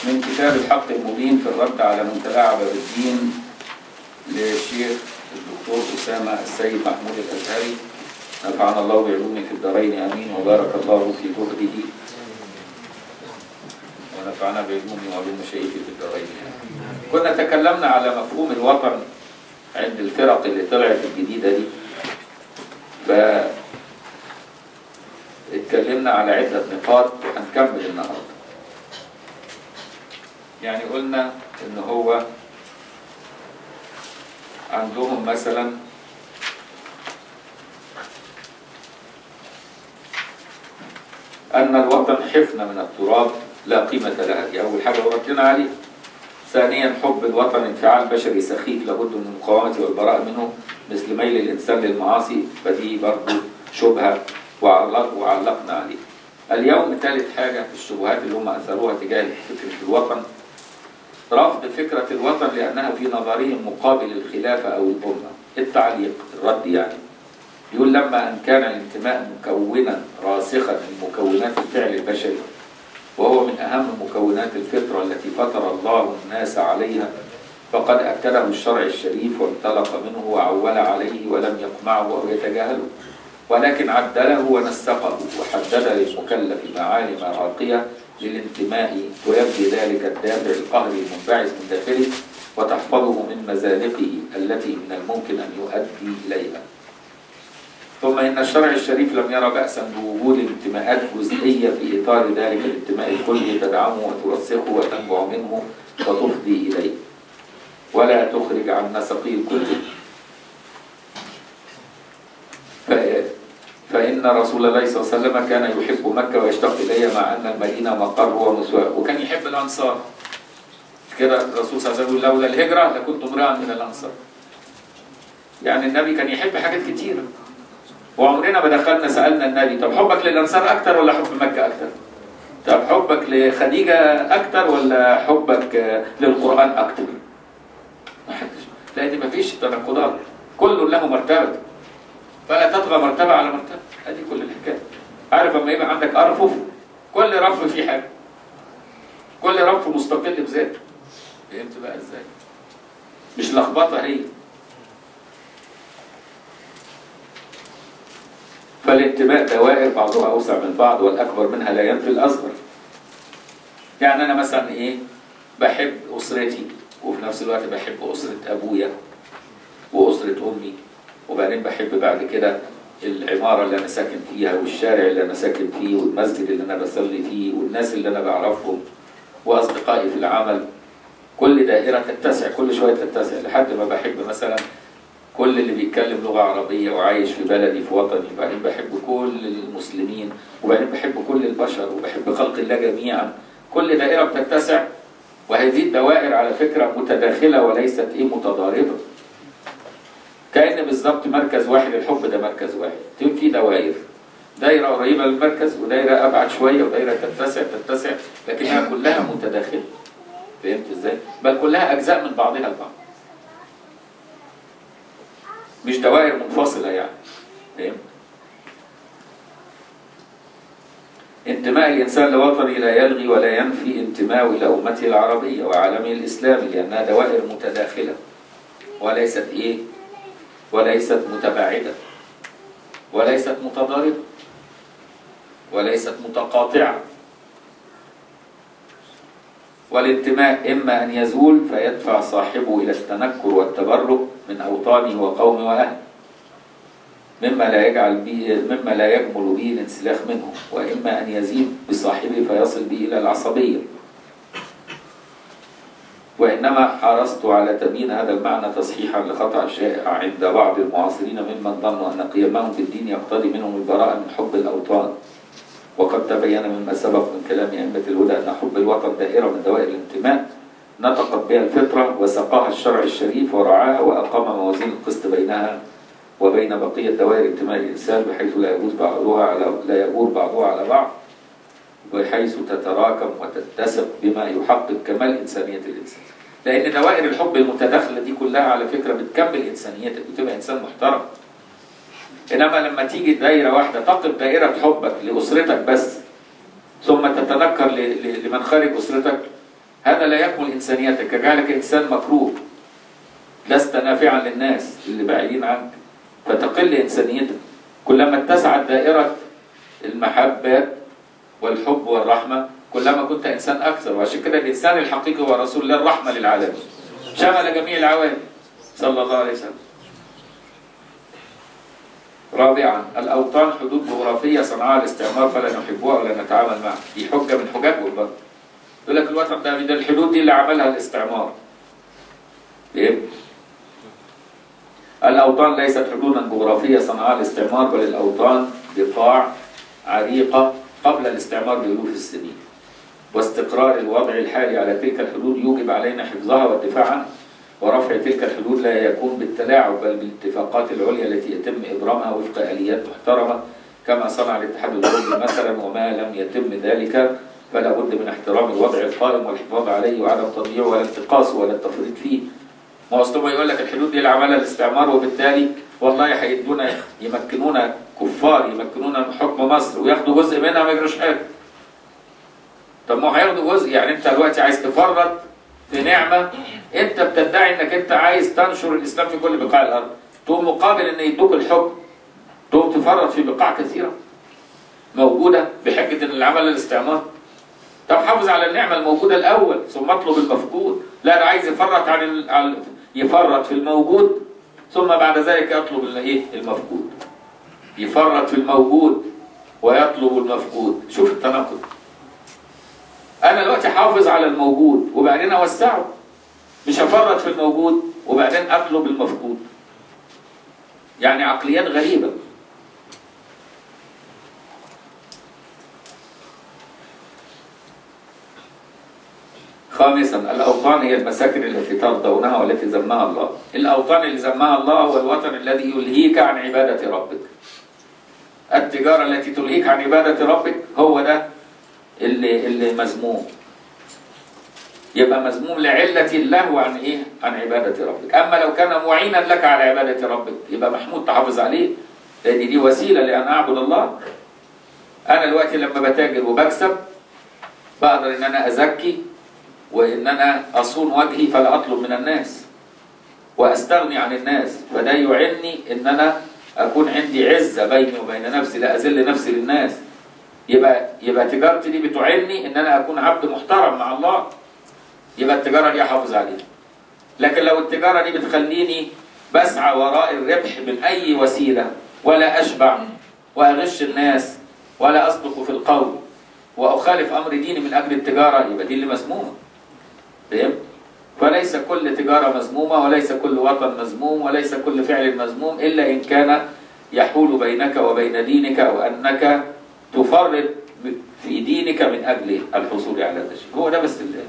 من كتاب الحق المبين في الرد على من تلاعب بالدين للشيخ الدكتور أسامة السيد محمود الأزهري نفعنا الله بعلومه في الدارين آمين وبارك الله في جهده ونفعنا بعلومه وعلوم شيخه في الدارين آمين كنا تكلمنا على مفهوم الوطن عند الفرق اللي طلعت الجديدة دي ف اتكلمنا على عدة نقاط وهنكمل النهارده يعني قلنا ان هو عندهم مثلا ان الوطن حفنه من التراب لا قيمه لها دي اول حاجه ردنا عليه ثانيا حب الوطن انفعال بشري سخيف لابد من المقاومه والبراءه منه مثل ميل الانسان للمعاصي فدي برضه شبهه وعلق وعلقنا عليه اليوم ثالث حاجه في الشبهات اللي هم اثروها تجاه فكره الوطن رفض فكرة الوطن لأنها في نظرهم مقابل الخلافة أو الأمة التعليق الرد يعني يقول لما أن كان الانتماء مكونا راسخا من مكونات الفعل البشري وهو من أهم مكونات الفطرة التي فطر الله الناس عليها فقد أكده الشرع الشريف وانطلق منه وعول عليه ولم يقمعه أو يتجاهله ولكن عدله ونسقه وحدد للمكلف معالم راقية للانتماء ويبدي ذلك الدافع القهري المنبعث من داخله وتحفظه من مزالقه التي من الممكن أن يؤدي إليها ثم إن الشرع الشريف لم يرى بأسا بوجود انتماءات جزئية في إطار ذلك الانتماء الكلي تدعمه وترسخه وتنبع منه وتفضي إليه ولا تخرج عن نسقه الكلي فإن رسول الله صلى الله عليه وسلم كان يحب مكة ويشتاق إليها مع أن المدينة مقره ومثواه وكان يحب الأنصار كده الرسول صلى الله عليه وسلم لولا الهجرة لكنت امرأ من الأنصار يعني النبي كان يحب حاجات كتيرة وعمرنا ما دخلنا سألنا النبي طب حبك للأنصار أكتر ولا حب مكة أكتر طب حبك لخديجة أكتر ولا حبك للقرآن أكتر ما حدش لأن ما فيش تناقضات كل له مرتبة فلا تطغى مرتبة على مرتبة هذه كل الحكاية عارف لما يبقى عندك أرفف كل رف فيه حاجة كل رف مستقل بذاته فهمت بقى ازاي مش لخبطة هي فالانتماء دوائر بعضها أوسع من بعض والأكبر منها لا ينفي الأصغر يعني أنا مثلا إيه بحب أسرتي وفي نفس الوقت بحب أسرة أبويا وأسرة أمي وبعدين بحب بعد كده العمارة اللي أنا ساكن فيها والشارع اللي أنا ساكن فيه والمسجد اللي أنا بصلي فيه والناس اللي أنا بعرفهم وأصدقائي في العمل كل دائرة تتسع كل شوية تتسع لحد ما بحب مثلا كل اللي بيتكلم لغة عربية وعايش في بلدي في وطني وبعدين بحب كل المسلمين وبعدين بحب كل البشر وبحب خلق الله جميعا كل دائرة بتتسع وهذه الدوائر على فكرة متداخلة وليست إيه متضاربة كأن بالظبط مركز واحد الحب ده مركز واحد في دوائر دايرة قريبة للمركز ودايرة أبعد شوية ودايرة تتسع تتسع لكنها كلها متداخلة فهمت ازاي؟ بل كلها أجزاء من بعضها البعض مش دوائر منفصلة يعني فهمت؟ انتماء الإنسان لوطنه لا يلغي ولا ينفي انتماءه إلى أمته العربية وعالمه الإسلامي لأنها دوائر متداخلة وليست إيه؟ وليست متباعدة وليست متضاربة وليست متقاطعة والانتماء إما أن يزول فيدفع صاحبه إلى التنكر والتبرك من أوطانه وقومه وأهله مما لا يجعل به مما لا يجمل به الانسلاخ منه وإما أن يزيد بصاحبه فيصل به إلى العصبية وإنما حرصت على تبيين هذا المعنى تصحيحا لخطأ شائع عند بعض المعاصرين ممن ظنوا أن قيامهم بالدين يقتضي منهم البراءة من حب الأوطان وقد تبين مما سبق من كلام أئمة الهدى أن حب الوطن دائرة من دوائر الانتماء نطقت بها الفطرة وسقاها الشرع الشريف ورعاها وأقام موازين القسط بينها وبين بقية دوائر انتماء الإنسان بحيث لا يجوز بعضها على لا يجور بعضها على بعض بحيث تتراكم وتتسق بما يحقق كمال إنسانية الإنسان لأن دوائر الحب المتداخلة دي كلها على فكرة بتكمل إنسانيتك بتبقى إنسان محترم إنما لما تيجي دايرة واحدة تقف دائرة حبك لأسرتك بس ثم تتنكر ل- ل- لمن خارج أسرتك هذا لا يكمل إنسانيتك يجعلك إنسان مكروه لست نافعا للناس اللي بعيدين عنك فتقل إنسانيتك كلما اتسعت دائرة المحبات والحب والرحمة كلما كنت إنسان أكثر وعشان كده الإنسان الحقيقي هو رسول الله الرحمة للعالمين شمل جميع العوالم صلى الله عليه وسلم رابعا الأوطان حدود جغرافية صنعها الاستعمار فلا نحبها ولا نتعامل معها دي حجة من حججهم برضه يقول لك الوطن ده ده الحدود دي اللي عملها الاستعمار فهمت؟ الأوطان ليست حدودا جغرافية صنعها الاستعمار بل الأوطان بقاع عريقة قبل الاستعمار بألوف السنين واستقرار الوضع الحالي على تلك الحدود يوجب علينا حفظها والدفاع عنها ورفع تلك الحدود لا يكون بالتلاعب بل بالاتفاقات العليا التي يتم إبرامها وفق آليات محترمة كما صنع الاتحاد الأوروبي مثلا وما لم يتم ذلك فلا بد من احترام الوضع القائم والحفاظ عليه وعدم تضييعه ولا انتقاصه ولا التفريط فيه ما اصل ما يقول لك الحدود دي اللي عملها الاستعمار وبالتالي والله هيدونا يمكنونا كفار يمكنونا من حكم مصر وياخدوا جزء منها ما يجروش حاجه. طب ما هو هياخدوا جزء يعني انت دلوقتي عايز تفرط في نعمه انت بتدعي انك انت عايز تنشر الاسلام في كل بقاع الارض. تقوم مقابل ان يدوك الحكم تقوم تفرط في بقاع كثيره موجوده بحجه ان اللي عمل الاستعمار. طب حافظ على النعمه الموجوده الاول ثم اطلب المفقود. لا ده عايز يفرط عن ال... عن يفرط في الموجود ثم بعد ذلك يطلب الايه المفقود يفرط في الموجود ويطلب المفقود شوف التناقض انا دلوقتي حافظ على الموجود وبعدين اوسعه مش هفرط في الموجود وبعدين اطلب المفقود يعني عقليات غريبه خامسا الأوطان هي المساكن التي ترضونها والتي ذمها الله الأوطان اللي ذمها الله هو الوطن الذي يلهيك عن عبادة ربك التجارة التي تلهيك عن عبادة ربك هو ده اللي, اللي مذموم يبقى مذموم لعلة اللهو عن إيه؟ عن عبادة ربك أما لو كان معينا لك على عبادة ربك يبقى محمود تحافظ عليه لأن دي وسيلة لأن أعبد الله أنا دلوقتي لما بتاجر وبكسب بقدر إن أنا أزكي وان انا اصون وجهي فلا اطلب من الناس واستغني عن الناس فده يعني ان انا اكون عندي عزه بيني وبين نفسي لا اذل نفسي للناس يبقى يبقى تجارتي دي بتعني ان انا اكون عبد محترم مع الله يبقى التجاره دي احافظ عليها لكن لو التجاره دي بتخليني بسعى وراء الربح من اي وسيله ولا اشبع واغش الناس ولا اصدق في القول واخالف امر ديني من اجل التجاره يبقى دي اللي مسمومه فهمت؟ فليس كل تجارة مذمومة وليس كل وطن مذموم وليس كل فعل مذموم إلا إن كان يحول بينك وبين دينك وأنك تفرط في دينك من أجل الحصول على هذا الشيء هو ده بس اللي.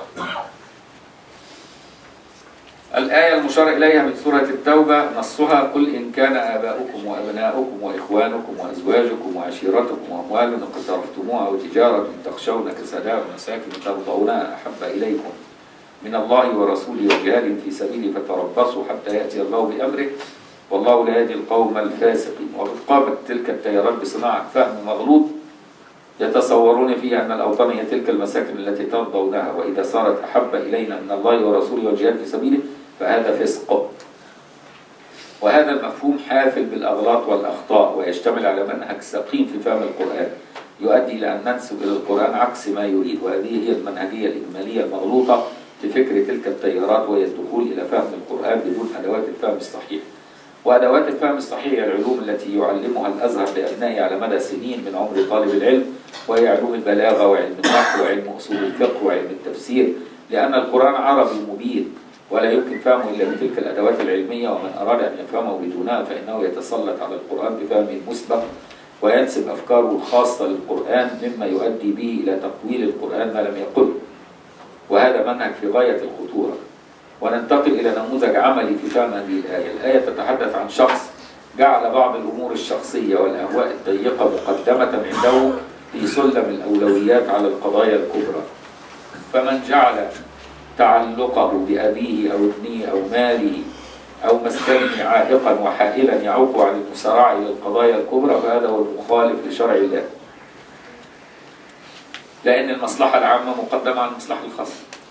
الآية المشار إليها من سورة التوبة نصها قل إن كان آباؤكم وأبناؤكم وإخوانكم وأزواجكم وعشيرتكم وأموال اقترفتموها وتجارة تخشون كسادها ومساكن ترضونها أحب إليكم من الله ورسوله وجهاد في سبيله فتربصوا حتى يأتي الله بأمره والله لا يهدي القوم الفاسقين وقد قامت تلك التيارات بصناعة فهم مغلوط يتصورون فيها أن الأوطان هي تلك المساكن التي ترضونها وإذا صارت أحب إلينا من الله ورسوله والجهاد في سبيله فهذا فسق وهذا المفهوم حافل بالأغلاط والأخطاء ويشتمل على منهج سقيم في فهم القرآن يؤدي إلى أن ننسب إلى القرآن عكس ما يريد وهذه هي المنهجية الإجمالية المغلوطة في فكر تلك التيارات وهي الدخول إلى فهم القرآن بدون أدوات الفهم الصحيح وأدوات الفهم الصحيح هي العلوم التي يعلمها الأزهر لأبنائه على مدى سنين من عمر طالب العلم وهي علوم البلاغة وعلم النحو وعلم أصول الفقه وعلم التفسير لأن القرآن عربي مبين ولا يمكن فهمه إلا بتلك الأدوات العلمية ومن أراد أن يفهمه بدونها فإنه يتسلط على القرآن بفهم مسبق وينسب أفكاره الخاصة للقرآن مما يؤدي به إلى تقويل القرآن ما لم يقله وهذا منهج في غاية الخطورة وننتقل إلى نموذج عملي في فهم هذه الآية الآية تتحدث عن شخص جعل بعض الأمور الشخصية والأهواء الضيقة مقدمة عنده في سلم الأولويات على القضايا الكبرى فمن جعل تعلقه بأبيه أو ابنه أو ماله أو مسكنه عائقا وحائلا يعوق عن المسارعة إلى القضايا الكبرى فهذا هو المخالف لشرع الله لأن المصلحة العامة مقدمة على المصلحة الخاصة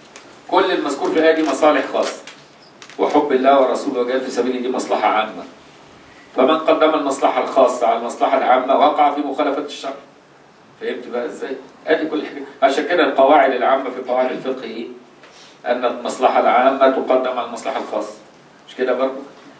كل المذكور في الآية دي مصالح خاصة وحب الله ورسوله وجهاد في سبيله دي مصلحة عامة فمن قدم المصلحة الخاصة على المصلحة العامة وقع في مخالفة الشرع فهمت بقى ازاي؟ ادي كل حاجة عشان كده القواعد العامة في قواعد الفقه ايه؟ أن المصلحة العامة تقدم على المصلحة الخاصة مش كده برضه؟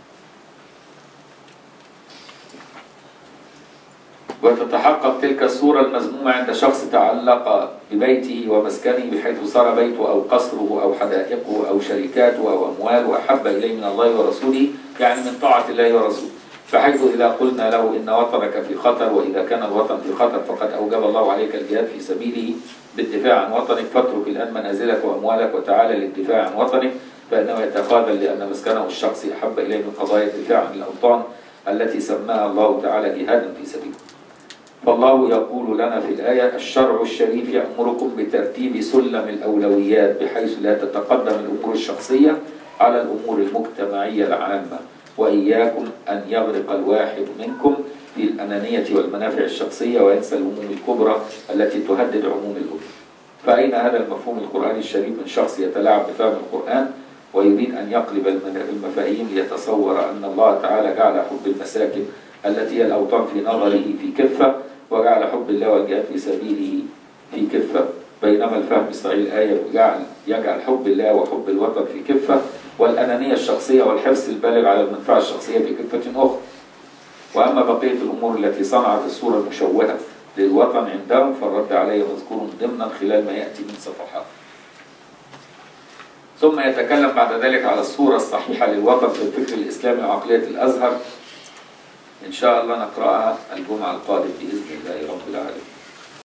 وتتحقق تلك الصورة المذمومة عند شخص تعلق ببيته ومسكنه بحيث صار بيته أو قصره أو حدائقه أو شركاته أو أمواله أحب إليه من الله ورسوله يعني من طاعة الله ورسوله بحيث إذا قلنا له إن وطنك في خطر وإذا كان الوطن في خطر فقد أوجب الله عليك الجهاد في سبيله بالدفاع عن وطنك فاترك الآن منازلك وأموالك وتعالى للدفاع عن وطنك فإنه يتقابل لأن مسكنه الشخصي أحب إليه من قضايا الدفاع عن الأوطان التي سماها الله تعالى جهادا في سبيله فالله يقول لنا في الآية الشرع الشريف يأمركم بترتيب سلم الأولويات بحيث لا تتقدم الأمور الشخصية على الأمور المجتمعية العامة وإياكم أن يغرق الواحد منكم في الأنانية والمنافع الشخصية وينسى الأمور الكبرى التي تهدد عموم الأمة فأين هذا المفهوم القرآني الشريف من شخص يتلاعب بفهم القرآن ويريد أن يقلب المفاهيم ليتصور أن الله تعالى جعل حب المساكن التي هي الأوطان في نظره في كفة وجعل حب الله والجهاد في سبيله في كفة بينما الفهم الصحيح الآية جعل يجعل حب الله وحب الوطن في كفة والأنانية الشخصية والحرص البالغ على المنفعة الشخصية في كفة أخرى وأما بقية الأمور التي صنعت الصورة المشوهة للوطن عندهم فالرد عليه مذكور ضمنا خلال ما يأتي من صفحات ثم يتكلم بعد ذلك على الصورة الصحيحة للوطن في الفكر الإسلامي وعقلية الأزهر إن شاء الله نقرأها الجمعة القادم بإذن الله رب العالمين